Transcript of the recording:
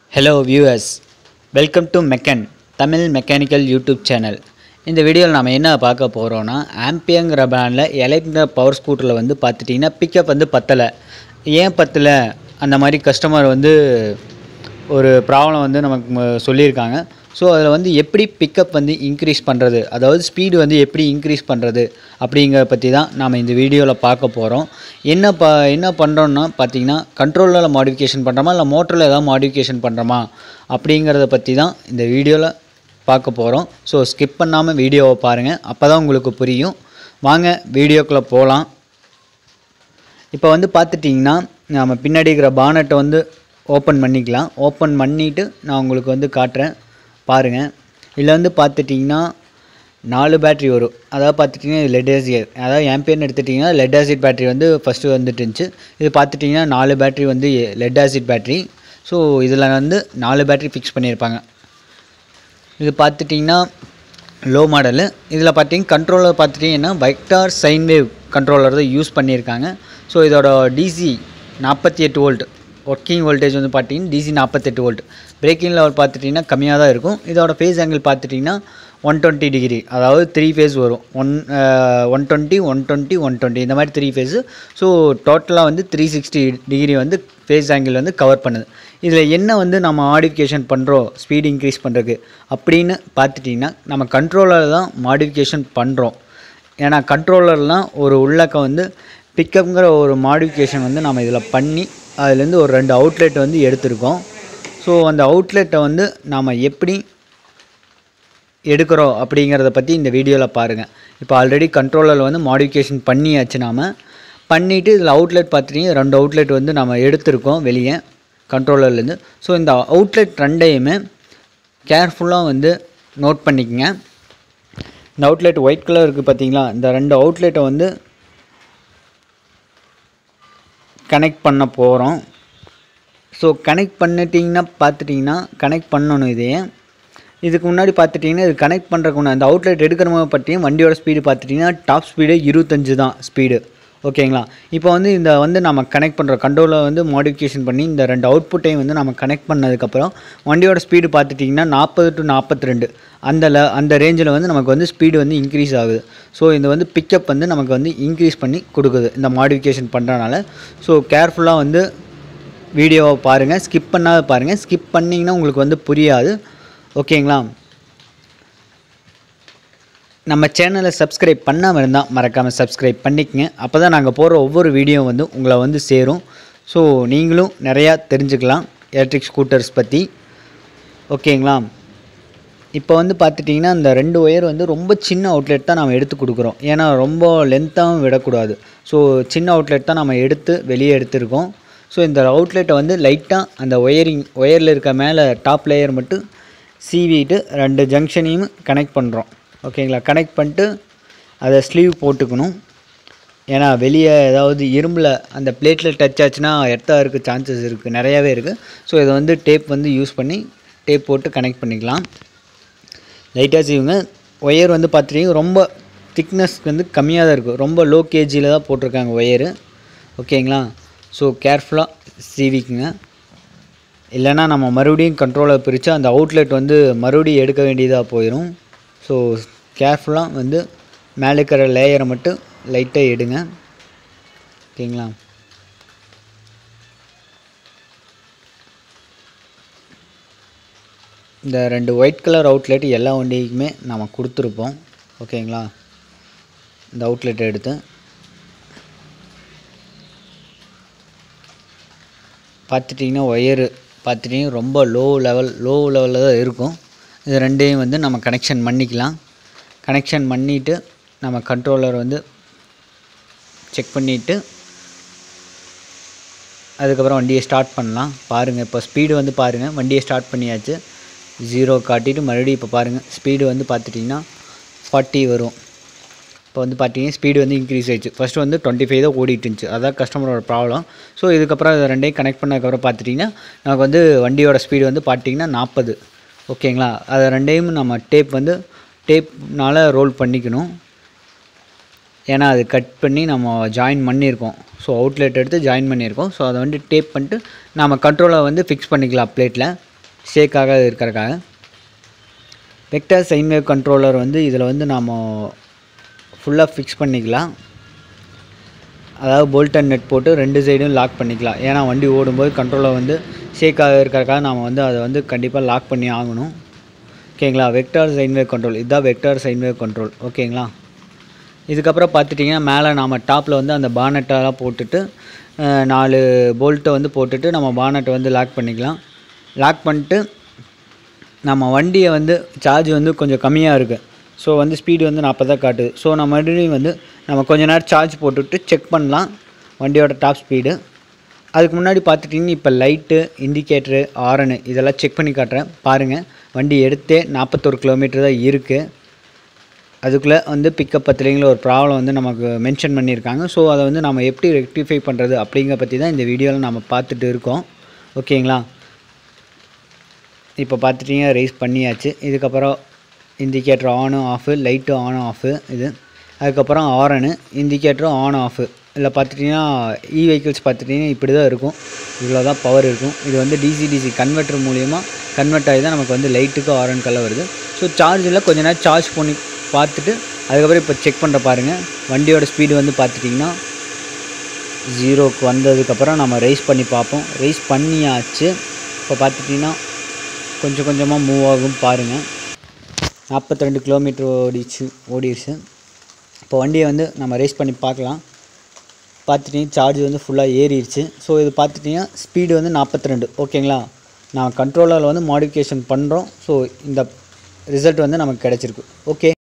hello viewers welcome to mechan Tamil mechanical YouTube channel இந்த வீடியோவில் நம்ம என்ன பார்க்க போகிறோன்னா ஆம்பியங்கிற பிராண்டில் எலக்ட்ரிக் பவர் ஸ்கூட்டரில் வந்து பார்த்துட்டிங்கன்னா பிக்கப் வந்து பத்தலை ஏன் பத்தலை அந்த மாதிரி கஸ்டமர் வந்து ஒரு ப்ராப்ளம் வந்து நமக்கு ம- சொல்லியிருக்காங்க ஸோ அதில் வந்து எப்படி பிக்கப் வந்து இன்க்ரீஸ் பண்ணுறது அதாவது ஸ்பீடு வந்து எப்படி இன்க்ரீஸ் பண்ணுறது அப்படிங்கிறத பற்றி தான் நாம் இந்த வீடியோவில் பார்க்க போகிறோம் என்ன ப என்ன பண்ணுறோன்னா பார்த்தீங்கன்னா கண்ட்ரோலில் மாடிஃபிகேஷன் பண்ணுறோமா இல்லை மோட்டரில் ஏதாவது மாடிஃபிகேஷன் பண்ணுறோமா அப்படிங்கிறத பற்றி தான் இந்த வீடியோவில் பார்க்க போகிறோம் ஸோ ஸ்கிப் பண்ணாமல் வீடியோவை பாருங்கள் அப்போ தான் உங்களுக்கு புரியும் வாங்க வீடியோக்குள்ளே போகலாம் இப்போ வந்து பார்த்துட்டிங்கன்னா நம்ம பின்னாடி இருக்கிற பானட்டை வந்து ஓப்பன் பண்ணிக்கலாம் ஓப்பன் பண்ணிவிட்டு நான் உங்களுக்கு வந்து காட்டுறேன் பாருங்கள் இதில் வந்து பார்த்துட்டிங்கன்னா நாலு பேட்ரி வரும் அதாவது பார்த்துட்டிங்கன்னா இது லெட் ஆசிட் அதாவது ஆம்பியர்னு எடுத்துட்டிங்கன்னா லெட் ஆசிட் பேட்ரி வந்து ஃபஸ்ட்டு வந்துட்டு இருந்துச்சு இது பார்த்துட்டிங்கன்னா நாலு பேட்ரி வந்து லெட் ஆசிட் பேட்ரி ஸோ இதில் வந்து நாலு பேட்ரி ஃபிக்ஸ் பண்ணியிருப்பாங்க இது பார்த்துட்டிங்கன்னா லோ மாடலு இதில் பார்த்தீங்கன்னா கண்ட்ரோலர் பார்த்துட்டிங்கன்னா வெக்டார் சைன் வேவ் கண்ட்ரோலர் தான் யூஸ் பண்ணியிருக்காங்க ஸோ இதோட டிசி நாற்பத்தி எட்டு வோல்ட் ஒர்க்கிங் வோல்டேஜ் வந்து பார்த்தீங்கன்னா டிசி நாற்பத்தெட்டு வோல்ட் பிரேக்கிங் லெவல் பார்த்துட்டிங்கன்னா கம்மியாக தான் இருக்கும் இதோட ஃபேஸ் ஆங்கிள் பார்த்துட்டிங்கன்னா ஒன் டுவெண்ட்டி டிகிரி அதாவது த்ரீ ஃபேஸ் வரும் one one twenty one twenty one twenty இந்த மாதிரி த்ரீ ஃபேஸு ஸோ டோட்டலாக வந்து த்ரீ சிக்ஸ்டி டிகிரி வந்து ஃபேஸ் ஆங்கிள் வந்து கவர் பண்ணுது இதில் என்ன வந்து நம்ம மாடிஃபிகேஷன் பண்ணுறோம் ஸ்பீடு இன்க்ரீஸ் பண்ணுறதுக்கு அப்படின்னு பார்த்துட்டிங்கன்னா நம்ம கண்ட்ரோலர் தான் மாடிஃபிகேஷன் பண்ணுறோம் ஏன்னா கண்ட்ரோலர்லாம் ஒரு உள்ளக்க வந்து பிக்கப்ங்கிற ஒரு மாடிஃபிகேஷன் வந்து நம்ம இதில் பண்ணி அதுலேருந்து ஒரு ரெண்டு அவுட்லெட் வந்து எடுத்திருக்கோம் ஸோ அந்த அவுட்லெட்டை வந்து நாம் எப்படி எடுக்கிறோம் அப்படிங்கிறத பற்றி இந்த வீடியோவில் பாருங்கள் இப்போ ஆல்ரெடி கண்ட்ரோலரில் வந்து மாடிஃபிகேஷன் பண்ணியாச்சு நாம் பண்ணிவிட்டு இதில் அவுட்லெட் பார்த்துட்டிங்க ரெண்டு அவுட்லெட் வந்து நம்ம எடுத்திருக்கோம் வெளியே கண்ட்ரோலர்லேருந்து ஸோ இந்த அவுட்லெட் ரெண்டையுமே கேர்ஃபுல்லாக வந்து நோட் பண்ணிக்கங்க இந்த அவுட்லெட் ஒயிட் கலர் இருக்குது பார்த்தீங்களா இந்த ரெண்டு அவுட்லெட்டை வந்து கனெக்ட் பண்ண போகிறோம் ஸோ கனெக்ட் பண்ணிட்டீங்கன்னா பார்த்துட்டிங்கன்னா கனெக்ட் பண்ணணும் இதையே இதுக்கு முன்னாடி பார்த்துட்டிங்கன்னா இது கனெக்ட் பண்ணுறக்கு முன்னாடி அந்த அவுட்லெட் எடுக்கிற மாதிரி பற்றியும் வண்டியோட ஸ்பீடு பார்த்துட்டிங்கன்னா டாப் ஸ்பீடு இருபத்தஞ்சு தான் ஸ்பீடு ஓகேங்களா இப்போ வந்து இந்த வந்து நம்ம கனெக்ட் பண்ணுற கண்ட்ரோலில் வந்து மாடிஃபிகேஷன் பண்ணி இந்த ரெண்டு அவுட்புட்டையும் வந்து நம்ம கனெக்ட் பண்ணதுக்கப்புறம் வண்டியோட ஸ்பீடு பார்த்துட்டிங்கன்னா நாற்பது டு நாற்பத்தி ரெண்டு அந்த ல அந்த ரேஞ்சில் வந்து நமக்கு வந்து ஸ்பீடு வந்து இன்க்ரீஸ் ஆகுது ஸோ இந்த வந்து பிக்கப் வந்து நமக்கு வந்து இன்க்ரீஸ் பண்ணி கொடுக்குது இந்த மாடிஃபிகேஷன் பண்ணுறனால ஸோ கேர்ஃபுல்லாக வந்து வீடியோவை பாருங்கள் ஸ்கிப் பண்ணாத பாருங்கள் ஸ்கிப் பண்ணிங்கன்னா உங்களுக்கு வந்து புரியாது ஓகேங்களா நம்ம சேனலை சப்ஸ்கிரைப் பண்ணாமல் இருந்தால் மறக்காமல் சப்ஸ்கிரைப் பண்ணிக்கங்க அப்போ தான் நாங்கள் போடுற ஒவ்வொரு வீடியோ வந்து உங்களை வந்து சேரும் ஸோ நீங்களும் நிறையா தெரிஞ்சுக்கலாம் எலக்ட்ரிக் ஸ்கூட்டர்ஸ் பற்றி ஓகேங்களா இப்போ வந்து பார்த்துட்டிங்கன்னா இந்த ரெண்டு ஒயர் வந்து ரொம்ப சின்ன அவுட்லெட் தான் நம்ம எடுத்து கொடுக்குறோம் ஏன்னா ரொம்ப லென்த்தாகவும் விடக்கூடாது ஸோ சின்ன அவுட்லெட் தான் நம்ம எடுத்து வெளியே எடுத்திருக்கோம் ஸோ இந்த அவுட்லெட்டை வந்து லைட்டாக அந்த ஒயரிங் ஒயரில் இருக்க மேலே டாப் லேயர் மட்டும் சீவிட்டு ரெண்டு ஜங்ஷனையும் கனெக்ட் பண்ணுறோம் ஓகேங்களா கனெக்ட் பண்ணிட்டு அதை ஸ்லீவ் போட்டுக்கணும் ஏன்னா வெளியே ஏதாவது இரும்பில் அந்த பிளேட்டில் டச் ஆச்சுன்னா எர்த்தா இருக்க சான்சஸ் இருக்குது நிறையாவே இருக்குது ஸோ இதை வந்து டேப் வந்து யூஸ் பண்ணி டேப் போட்டு கனெக்ட் பண்ணிக்கலாம் லைட்டாக செய்வங்க ஒயர் வந்து பார்த்துட்டிங்கன்னா ரொம்ப திக்னஸ் வந்து கம்மியாக தான் இருக்கும் ரொம்ப லோ கேஜியில் தான் போட்டிருக்காங்க ஒயரு ஓகேங்களா ஸோ கேர்ஃபுல்லாக சீவிக்குங்க இல்லைன்னா நம்ம மறுபடியும் கண்ட்ரோலை பிரித்து அந்த அவுட்லெட் வந்து மறுபடியும் எடுக்க வேண்டியதாக போயிடும் ஸோ கேர்ஃபுல்லாக வந்து மேலே இருக்கிற லேயரை மட்டும் லைட்டாக எடுங்க ஓகேங்களா இந்த ரெண்டு ஒயிட் கலர் அவுட்லெட் எல்லா வண்டிக்குமே நம்ம கொடுத்துருப்போம் ஓகேங்களா இந்த அவுட்லெட் எடுத்து பார்த்துட்டிங்கன்னா ஒயரு பார்த்துட்டிங்கன்னா ரொம்ப லோ லெவல் லோ லெவலில் தான் இருக்கும் இது ரெண்டையும் வந்து நம்ம கனெக்ஷன் பண்ணிக்கலாம் கனெக்ஷன் பண்ணிவிட்டு நம்ம கண்ட்ரோலர் வந்து செக் பண்ணிவிட்டு அதுக்கப்புறம் வண்டியை ஸ்டார்ட் பண்ணலாம் பாருங்கள் இப்போ ஸ்பீடு வந்து பாருங்கள் வண்டியை ஸ்டார்ட் பண்ணியாச்சு ஜீரோ காட்டிட்டு மறுபடியும் இப்போ பாருங்கள் ஸ்பீடு வந்து பார்த்துட்டிங்கன்னா ஃபார்ட்டி வரும் இப்போ வந்து பார்த்தீங்கன்னா ஸ்பீடு வந்து இன்க்ரீஸ் ஆயிடுச்சு ஃபஸ்ட்டு வந்து டுவெண்ட்டி ஃபைவ் தான் ஓடிட்டு இருந்துச்சு அதான் கஸ்டமரோட ப்ராப்ளம் ஸோ இதுக்கப்புறம் இது ரெண்டையும் கனெக்ட் பண்ணதுக்கப்புறம் பார்த்துட்டிங்கன்னா நமக்கு வந்து வண்டியோட ஸ்பீடு வந்து பார்த்தீங்கன்னா நாற்பது ஓகேங்களா அதை ரெண்டையும் நம்ம டேப் வந்து டேப்னால் ரோல் பண்ணிக்கணும் ஏன்னா அது கட் பண்ணி நம்ம ஜாயின் பண்ணியிருக்கோம் ஸோ அவுட்லெட் எடுத்து ஜாயின் பண்ணியிருக்கோம் ஸோ அதை வந்து டேப் பண்ணிட்டு நம்ம கண்ட்ரோலை வந்து ஃபிக்ஸ் பண்ணிக்கலாம் பிளேட்டில் ஷேக் ஆகாது இருக்கிறக்காக வெக்டர் சைன் வேவ் கண்ட்ரோலர் வந்து இதில் வந்து நாம் ஃபுல்லாக ஃபிக்ஸ் பண்ணிக்கலாம் அதாவது போல்ட் அண்ட் நெட் போட்டு ரெண்டு சைடும் லாக் பண்ணிக்கலாம் ஏன்னா வண்டி ஓடும்போது கண்ட்ரோலர் வந்து ஷேக் ஆக இருக்கிறக்காக நாம் வந்து அதை வந்து கண்டிப்பாக லாக் பண்ணி ஆகணும் ஓகேங்களா வெக்டார் சைன் வேவ் கண்ட்ரோல் இதுதான் வெக்டார் சைன் வேவ் கண்ட்ரோல் ஓகேங்களா இதுக்கப்புறம் பார்த்துட்டிங்கன்னா மேலே நாம் டாப்பில் வந்து அந்த பானட்டெல்லாம் போட்டுட்டு அஹ், நாலு போல்ட்டை வந்து போட்டுட்டு நம்ம பானட்டை வந்து லாக் பண்ணிக்கலாம் லாக் பண்ணிட்டு நம்ம வண்டியை வந்து சார்ஜ் வந்து கொஞ்சம் கம்மியாக இருக்குது ஸோ வந்து ஸ்பீடு வந்து நாற்பது தான் காட்டுது ஸோ நம்ம மறுபடியும் வந்து நம்ம கொஞ்ச நேரம் சார்ஜ் போட்டுவிட்டு செக் பண்ணலாம் வண்டியோட டாப் ஸ்பீடு அதுக்கு முன்னாடி பார்த்துட்டிங்கன்னா இப்போ லைட்டு இண்டிகேட்டரு ஆரனு இதெல்லாம் செக் பண்ணி காட்டுறேன் பாருங்கள் வண்டி எடுத்தே நாற்பத்தொரு கிலோமீட்டர் தான் இருக்குது அதுக்குள்ளே வந்து பிக்கப் பத்துலேங்கிற ஒரு ப்ராப்ளம் வந்து நமக்கு மென்ஷன் பண்ணியிருக்காங்க ஸோ அதை வந்து நம்ம எப்படி ரெக்டிஃபை பண்ணுறது அப்படிங்கிற பற்றி தான் இந்த வீடியோவில் நம்ம பார்த்துட்டு இருக்கோம் ஓகேங்களா இப்போ பார்த்துட்டிங்க ரைஸ் பண்ணியாச்சு இதுக்கப்புறம் இண்டிகேட்டர் ஆனும் ஆஃபு லைட்டு ஆனும் ஆஃபு இது அதுக்கப்புறம் ஆரனு இண்டிகேட்டரும் ஆன் ஆஃபு இதில் பார்த்துட்டிங்கன்னா இ வெஹிக்கிள்ஸ் பார்த்துட்டிங்கன்னா இப்படி தான் இருக்கும் இவ்வளோ தான் பவர் இருக்கும் இது வந்து டிசி டிசி கன்வெர்ட்டர் மூலியமாக கன்வெர்ட் ஆகி தான் நமக்கு வந்து லைட்டுக்கு ஆரன் கலர் வருது ஸோ சார்ஜில் கொஞ்ச நேரம் சார்ஜ் பண்ணி பார்த்துட்டு அதுக்கப்புறம் இப்போ செக் பண்ணுற பாருங்கள் வண்டியோட ஸ்பீடு வந்து பார்த்துட்டிங்கன்னா ஜீரோக்கு வந்ததுக்கப்புறம் நம்ம ரைஸ் பண்ணி பார்ப்போம் ரைஸ் பண்ணியாச்சு இப்போ பார்த்துட்டிங்கன்னா கொஞ்சம் கொஞ்சமாக மூவ் ஆகும் பாருங்கள் நாற்பத்தி ரெண்டு கிலோமீட்டர் ஓடிச்சு ஓடிடுச்சு இப்போ வண்டியை வந்து நம்ம ரேஸ் பண்ணி பார்க்கலாம் பார்த்துட்டிங்கன்னா சார்ஜ் வந்து ஃபுல்லாக ஏறிடுச்சு ஸோ இது பார்த்துட்டிங்கன்னா ஸ்பீடு வந்து நாற்பத்தி ரெண்டு ஓகேங்களா நான் கண்ட்ரோலரில் வந்து மாடிஃபிகேஷன் பண்ணுறோம் ஸோ இந்த ரிசல்ட் வந்து நமக்கு கிடச்சிருக்கு ஓகே